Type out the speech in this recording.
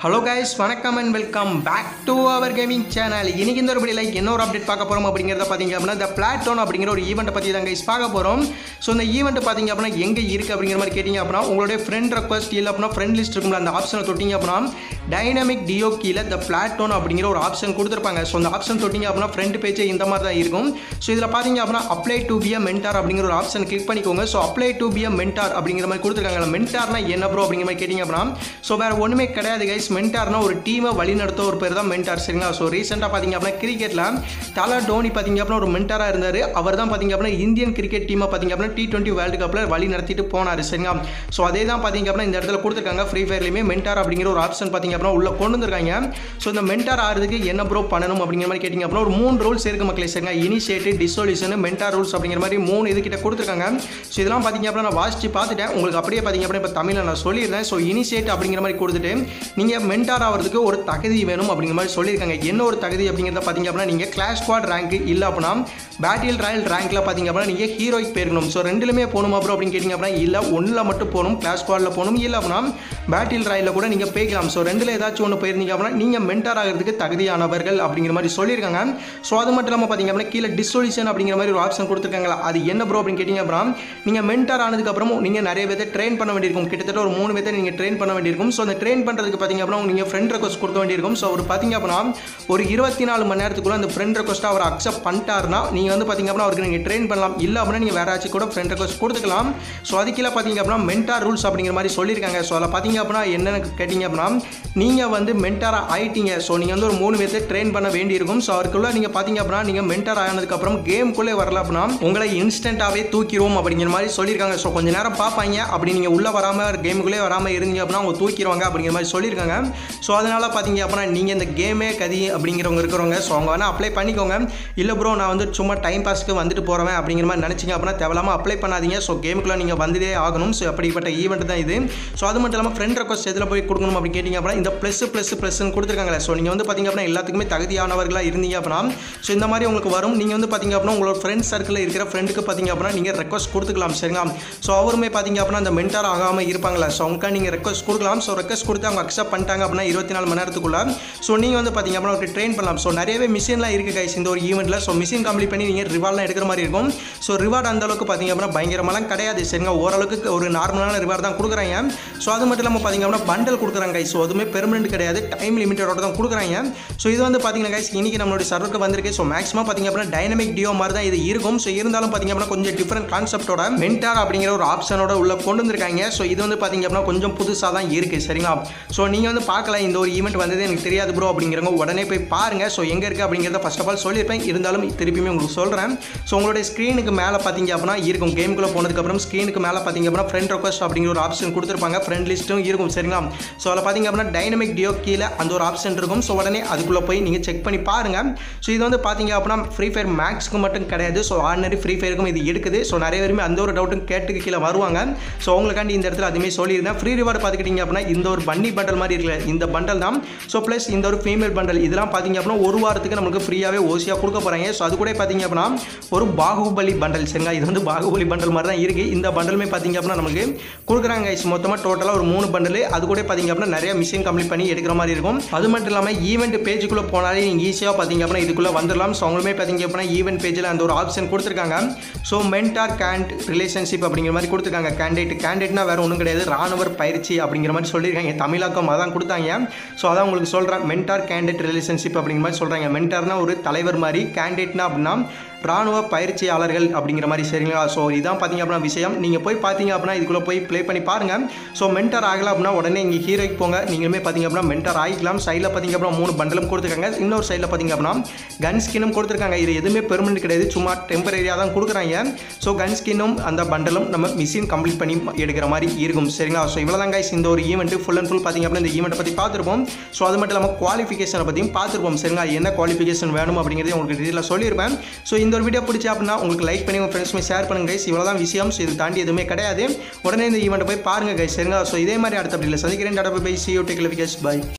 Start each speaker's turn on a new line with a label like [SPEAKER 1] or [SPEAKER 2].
[SPEAKER 1] Hello guys வணக்கம் and welcome back to our gaming channel இன்னைக்கு இந்த ஒரு வீடியோவில் என்ன ஒரு அப்டேட் பார்க்க போகிறோம் அப்படிங்கிறத பார்த்தீங்க அப்படின்னா இந்த பிளாட்டோன் அப்படிங்கிற ஒரு ஈவெண்ட்டை பற்றி தான் கைஸ் பார்க்க போகிறோம் ஸோ இந்த ஈவெண்ட் பார்த்தீங்க அப்படின்னா எங்கே இருக்குது அப்படிங்கிற மாதிரி கேட்டிங்க அப்படின்னா உங்களுடைய ஃப்ரெண்ட் ரெக்வஸ்ட் இல்லை அப்படின்னா ஃப்ரெண்ட் லிஸ்ட் இருக்கும்ல அந்த ஆப்ஷனை தொட்டிங்க அப்படின்னா டைனமிக் டியோ கீழே இந்த பிளாட்டோன் அப்படிங்கிற ஒரு ஆப்ஷன் கொடுத்துருப்பாங்க ஸோ அந்த ஆப்ஷன் தொட்டிங்க அப்படின்னா ஃப்ரண்ட் பேஜே இந்த மாதிரி தான் இருக்கும் ஸோ இதில் பார்த்தீங்க அப்படின்னா apply to be a mentor அப்படிங்கிற ஒரு ஆப்ஷன் கிளிக் பண்ணிக்கோங்க so apply to be a mentor அப்படிங்கிற மாதிரி கொடுத்துருக்காங்க மென்டார்னா என்ன ப்ரோ அப்படிங்கிற மாதிரி கேட்டிங்க அப்படின்னா ஸோ வேறு ஒன்றுமே கிடையாது கைஸ் மென்டார்னா ஒரு டீமை வழிநடத்த ஒரு பேர் தான் மென்டார் சரிங்களா ஸோ ரீசெண்டாக பார்த்தீங்க அப்படின்னா கிரிக்கெட்டில் தலா டோனி பார்த்தீங்க அப்படின்னா ஒரு மென்டாராக இருந்தார் அவர் தான் பார்த்தீங்க அப்படின்னா இந்தியன் கிரிக்கெட் டீமை பார்த்தீங்க அப்படின்னா டி டுவெண்ட்டி வேர்ல்டு கப்பில் வழி நடத்திட்டு போனார் சரிங்களா ஸோ அதே தான் பார்த்தீங்க அப்படின்னா இந்த இடத்துல கொடுத்துருக்காங்க ஃப்ரீ ஃபயர்லையுமே மென்டார் அப்படிங்கிற ஒரு ஆப்ஷன் பார்த்தீங்க அப்படின்னா உள்ள கொண்டு வந்திருக்காங்க ஸோ இந்த மென்டார் ஆகிறதுக்கு என்ன ப்ரோ பண்ணணும் அப்படிங்கிற மாதிரி கேட்டிங்க அப்படின்னா ஒரு மூணு ரூல்ஸ் இருக்கு மக்களே சரிங்க இனிஷியேட்டிவ் டிசோலியூஷன் மென்டார் ரூல்ஸ் அப்படிங்கிற மாதிரி மூணு இது கிட்ட கொடுத்துருக்காங்க ஸோ இதெல்லாம் பார்த்தீங்க அப்படின்னா நான் வாசிச்சு பார்த்துட்டேன் உங்களுக்கு அப்படியே பார்த்தீங்க அப்படின்னா இப்போ தமிழில் நான் சொல்லியிருந்தேன் ஸோ இனிஷியேட் அப்படிங்கிற மாதிரி கொடுத்துட்டு நீங்கள் மென்டார் ஆகிறதுக்கு ஒரு தகுதி வேணும் அப்படிங்கிற மாதிரி சொல்லியிருக்காங்க என்ன ஒரு தகுதி அப்படிங்கிறத பார்த்தீங்க அப்படின்னா நீங்கள் கிளாஸ் ஸ்குவாட் ரேங்க் இல்லை அப்படின்னா பேட்டில் ராயல் ரேங்க்ல பார்த்தீங்க அப்படின்னா நீங்கள் ஹீரோய்க்கு போயிருக்கணும் ஸோ ரெண்டுலுமே போகணும் அப்புறம் அப்படின்னு கேட்டிங்க அப்படின்னா இல்லை ஒன்றில் மட்டும் போகணும் கிளாஸ் ஸ்குவாடில் போகணும் இல்லை அப்படின்னா பேட்டில் ராயில் கூட நீங்கள் போய்க்கலாம் ஸோ ரெண்டில் ஏதாச்சும் ஒன்று போயிருந்தீங்க அப்படின்னா நீங்கள் மென்டார் ஆகிறதுக்கு தகுதியானவர்கள் அப்படிங்கிற மாதிரி சொல்லியிருக்காங்க ஸோ அது மட்டும் இல்லாமல் பார்த்தீங்க அப்படின்னா கீழே டிசொல்யூஷன் அப்படிங்கிற மாதிரி ஒரு ஆப்ஷன் கொடுத்துருக்காங்களா அது என்ன ப்ரோ அப்படின்னு கேட்டிங்க அப்படின்னா நீங்கள் மென்டார் ஆனதுக்கப்புறமும் நீங்கள் நிறைய பேர்த்தை ட்ரெயின் பண்ண வேண்டியிருக்கும் கிட்டத்தட்ட ஒரு மூணு பேர்த்தை நீங்கள் ட்ரெயின் பண்ண வேண்டியிருக்கும் ஸோ அந்த ட்ரெயின் பண்ணுறதுக்கு பார்த்தீங்க அப்படின்னா நீங்கள் ஃப்ரெண்ட் ரெக்வஸ்ட் கொடுக்க வேண்டியிருக்கும் ஸோ அவர் பார்த்தீங்க அப்படின்னா ஒரு இருபத்தி நாலு மணி நேரத்துக்குள்ள அந்த ஃப்ரெண்ட் ரெக்வஸ்ட்டை அவர் அக்செப்ட் பண்ணிட்டாருன்னா நீங்கள் வந்து பார்த்தீங்க அப்படின்னா அவருக்கு நீங்கள் ட்ரெயின் பண்ணலாம் இல்லை அப்படின்னா நீங்கள் வேற ஆச்சு கூட ஃப்ரெண்ட் ரெக்வஸ்ட் கொடுத்துக்கலாம் ஸோ அது கீழே பார்த்தீங்க அப்படின்னா மென்டார் ரூல்ஸ் அப்படிங்கிற மாதிரி சொல்லியிருக்காங்க ஸோ அதில் பார்த்தீங்க அப்படின்னா என்னன்னு கேட்டிங்க அப்படின்னா நீங்கள் வந்து மென்டாராக ஆயிட்டீங்க ஸோ நீங்கள் வந்து ஒரு மூணு பேர்த்தை ட்ரெயின் பண்ண வேண்டியிருக்கும் ஸோ அவருக்குள்ள நீங்கள் பார்த்தீங்க அப்படின்னா நீங்கள் மென்டார் ஆனதுக்கப்புறம் கேமுக்குள்ளே வரல அப்படின்னா உங்களை இன்ஸ்டண்ட்டாகவே தூக்கிடுவோம் அப்படிங்கிற மாதிரி சொல்லியிருக்காங்க ஸோ கொஞ்ச நேரம் பார்ப்பாங்க அப்படி நீங்கள் உள்ளே வராமல் கேமுக்குள்ளே வராமல் இருந்தீங்க அப்படின்னா அவங்க தூக்கிடுவாங்க அப்படிங்கிற மாதிரி சொல்லியிருக்காங்க ஸோ அதனால் பார்த்தீங்க அப்படின்னா நீங்கள் இந்த கேமே கதி அப்படிங்கிறவங்க இருக்கிறவங்க ஸோ அவங்க வேணால் அப்ளை பண்ணிக்கோங்க இல்லை ப்ரோ நான் வந்து சும்மா டைம் பாஸ்க்கு வந்துட்டு போகிறவன் அப்படிங்கிற மாதிரி நினச்சிங்க அப்படின்னா தேவையில்லாமல் அப்ளை பண்ணாதீங்க ஸோ கேமுக்குள்ளே நீங்கள் வந்ததே ஆகணும் ஸோ அப்படிப்பட்ட ஈவெண்ட் தான் இது ஸோ அது மட்டும் இல்லாமல் ஃப்ரெண்ட் ரெக்வஸ்ட் எதில் போய் கொடுக்கணும் அப்படின்னு கேட்டிங்க அப்படின்னா இந்த ப்ளஸ் ப்ளஸ் ப்ளஸ்ன்னு கொடுத்துருக்காங்களே ஸோ நீங்கள் வந்து பார்த்தீங்க அப்படின்னா எல்லாத்துக்குமே தகுதியானவர்களாக இருந்தீங்க அப்படின்னா ஸோ இந்த மாதிரி உங்களுக்கு வரும் நீங்கள் வந்து பார்த்தீங்க அப்படின்னா உங்களோட ஃப்ரெண்ட்ஸ் சர்க்கிளில் இருக்கிற ஃப்ரெண்டுக்கு பார்த்தீங்க அப்படின்னா நீங்கள் ரெக்வஸ்ட் கொடுத்துக்கலாம் சரிங்களா ஸோ அவருமே பார்த்தீங்க அப்படின்னா அந்த மென்டார் ஆகாமல் இருப்பாங்களா ஸோ அவங்க நீங்கள் ரெக்வஸ்ட் கொடுக்கலாம் ஸோ ரெக்வஸ்ட் கொடுத்து அவங்க அக்செப்ட் பண்ணிட்டாங்க அப்படின்னா இருபத்தி நாலு மணி நேரத்துக்குள்ள ஸோ நீங்கள் வந்து பார்த்தீங்க அப்படின்னா அவருக்கு ட்ரெயின் பண்ணலாம் ஸோ நிறையவே மிஷின்லாம் இருக்குது கைஸ் இந்த ஒரு ஈவெண்ட்டில் ஸோ மிஷின் கம்ப்ளீட் பண்ணி நீங்கள் ரிவார்ட்லாம் எடுக்கிற மாதிரி இருக்கும் ஸோ ரிவார்ட் அந்த அளவுக்கு பார்த்தீங்க அப்படின்னா பயங்கரமாலாம் கிடையாது சரிங்க ஓரளவுக்கு ஒரு நார்மலான ரிவார்ட் தான் கொடுக்குறாங்க ஸோ அது மட்டும் இல்லாமல் பார்த்தீங்க அப்படின்னா பண்டல் கொடுக்குறாங்க கைஸ் ஸோ அதுவுமே பெர்மனெண்ட் கிடையாது டைம் லிமிட்டடோட தான் கொடுக்குறாங்க ஸோ இது வந்து பார்த்தீங்கன்னா கைஸ் இன்றைக்கி நம்மளுடைய சர்வருக்கு வந்திருக்கு ஸோ மேக்ஸிமம் பார்த்தீங்க அப்படின்னா டைனமிக் டியோ மாதிரி தான் இது இருக்கும் ஸோ இருந்தாலும் பார்த்தீங்க அப்படின்னா கொஞ்சம் டிஃப்ரெண்ட் கான்செப்டோட மென்டார் அப்படிங்கிற ஒரு ஆப்ஷனோட உள்ள கொண்டு வந்திருக்காங்க ஸோ இது வந்து பார்த்தீங்க அப்படின்னா கொஞ்சம் புதுசாக தான் இருக்குது சரிங்களா ஸோ நீங்கள் வந்து பார்க்கலாம் இந்த ஒரு ஈவெண்ட் வந்தது எனக்கு தெரியாது ப்ரோ அப்படிங்கிறவங்க உடனே போய் பாருங்கள் ஸோ எங்கே இருக்குது அப்படிங்கிறத ஃபஸ்ட் ஆஃப் ஆல் சொல்லியிருப்பேன் இருந்தாலும் திருப்பியுமே உங்களுக்கு சொல்கிறேன் ஸோ உங்களுடைய ஸ்க்ரீனுக்கு மேலே பார்த்தீங்க அப்படின்னா இருக்கும் கேமுக்குள்ளே போனதுக்கப்புறம் ஸ்க்ரீனுக்கு மேலே பார்த்தீங்க அப்படின்னா ஃப்ரெண்ட் ரெக்வஸ்ட் அப்படிங்கிற ஒரு ஆப்ஷன் கொடுத்துருப்பாங்க ஃப்ரெண்ட் லிஸ்ட்டும் இருக்கும் சரிங்களா ஸோ அதில் பார்த்தீங்க அப்படின்னா டைனமிக் டியோ கீழே அந்த ஒரு ஆப்ஷன் இருக்கும் ஸோ உடனே அதுக்குள்ளே போய் நீங்கள் செக் பண்ணி பாருங்கள் ஸோ இது வந்து பார்த்தீங்க அப்படின்னா ஃப்ரீ ஃபயர் மேக்ஸ்க்கு மட்டும் கிடையாது ஸோ ஆர்டினரி ஃப்ரீ ஃபயருக்கும் இது எடுக்குது ஸோ நிறைய பேருமே அந்த ஒரு டவுட்டும் கேட்டுக்கு கீழே வருவாங்க ஸோ உங்களுக்காண்டி இந்த இடத்துல அதுவுமே சொல்லியிருந்தேன் ஃப்ரீ ரிவார்டு பார்த்துக்கிட்டிங்க அப்படின்னா இந்த ஒரு பன்னி பண்டல் மாதிரி இருக்குல்ல இந்த பண்டல் தான் ஸோ ப்ளஸ் இந்த ஒரு ஃபீமேல் பண்டல் இதெல்லாம் பார்த்தீங்க அப்படின்னா ஒரு வாரத்துக்கு நமக்கு ஃப்ரீயாகவே ஓசியாக கொடுக்க போகிறாங்க ஸோ அது கூட பார்த்தீங்க அப்படின்னா ஒரு பாகுபலி பண்டல் சரிங்களா இது வந்து பாகுபலி பண்டல் மாதிரி தான் இருக்குது இந்த பண்டலுமே பார்த்தீங்க அப்படின்னா நமக்கு கொடுக்குறாங்க guys. மொத்தமாக டோட்டலாக ஒரு மூணு பண்டல் அது கூட பார்த்தீங்க அப்படின்னா நிறைய மிஷின் கம்ப்ளீட் பண்ணி எடுக்கிற மாதிரி இருக்கும் அது மட்டும் இல்லாமல் ஈவெண்ட் பேஜுக்குள்ளே போனாலே நீங்கள் ஈஸியாக பார்த்தீங்க அப்படின்னா இதுக்குள்ளே வந்துடலாம் ஸோ அவங்களுமே பார்த்தீங்க அப்படின்னா ஈவெண்ட் பேஜில் அந்த ஒரு ஆப்ஷன் கொடுத்துருக்காங்க ஸோ மென்டார் கேண்ட் ரிலேஷன்ஷிப் அப்படிங்கிற மாதிரி கொடுத்துருக்காங்க கேண்டேட் கேண்டேட்னா வேறு ஒன்றும் கிடையாது ராணுவர் பயிற்சி அப்படிங்கிற மாதிரி சொல்லியிருக்காங்க தமிழாக்கம் அதான் கொடுத்தாங்க ஸோ அதான் உங்களுக்கு சொல்கிறேன் மென்டார் கேண்டேட் ரிலேஷன்ஷிப் அப்படிங்கிற மாதிரி சொல்கிறாங்க மென்டார்னா ஒரு தலைவர் மாதிரி கேண்டேட்னா அப்படின்னா ராணுவ பயிற்சியாளர்கள் அப்படிங்கிற மாதிரி சரிங்களா ஸோ இதான் பார்த்தீங்க அப்படின்னா விஷயம் நீங்கள் போய் பார்த்தீங்க அப்படின்னா இதுக்குள்ளே போய் ப்ளே பண்ணி பாருங்கள் ஸோ மென்டர் ஆகலை அப்படின்னா உடனே இங்கே ஹீரோய்க்கு போங்க நீங்களுமே பார்த்தீங்க அப்படின்னா மென்டர் ஆகிக்கலாம் சைடில் பார்த்தீங்க அப்படின்னா மூணு பண்டலும் கொடுத்துருக்காங்க இன்னொரு சைடில் பார்த்தீங்க அப்படின்னா கன் ஸ்கின்னும் கொடுத்துருக்காங்க இது எதுவுமே பெர்மனெண்ட் கிடையாது சும்மா டெம்பரரியாக தான் கொடுக்குறாங்க ஸோ கன் ஸ்கின்னும் அந்த பண்டலும் நம்ம மிஷின் கம்ப்ளீட் பண்ணி எடுக்கிற மாதிரி இருக்கும் சரிங்களா ஸோ இவ்வளோ தான் guys இந்த ஒரு ஈவெண்ட் ஃபுல் அண்ட் ஃபுல் பார்த்தீங்க அப்படின்னா இந்த ஈவெண்ட்டை பற்றி பார்த்துருப்போம் ஸோ அது மட்டும் இல்லாமல் குவாலிஃபிகேஷனை பற்றியும் பார்த்துருப்போம் சரிங்களா என்ன குவாலிஃபிகேஷன் வேணும் அப்படிங்கிறதையும் உங்களுக்கு டீட்டெயிலாக சொல்லியிருப்பேன் ஸோ இந்த ஒரு வீடியோ பிடிச்சி அப்படின்னா உங்களுக்கு லைக் பண்ணி உங்கள் ஃப்ரெண்ட்ஸுமே ஷேர் பண்ணுங்க கைஸ் இவ்வளோ தான் விஷயம் ஸோ இது தாண்டி எதுவுமே கிடையாது உடனே இந்த ஈவெண்ட்டை போய் பாருங்கள் கைஸ் சரிங்களா ஸோ இதே மாதிரி அடுத்த அப்படி இல்லை சந்திக்கிறேன் டாடா bye see you take by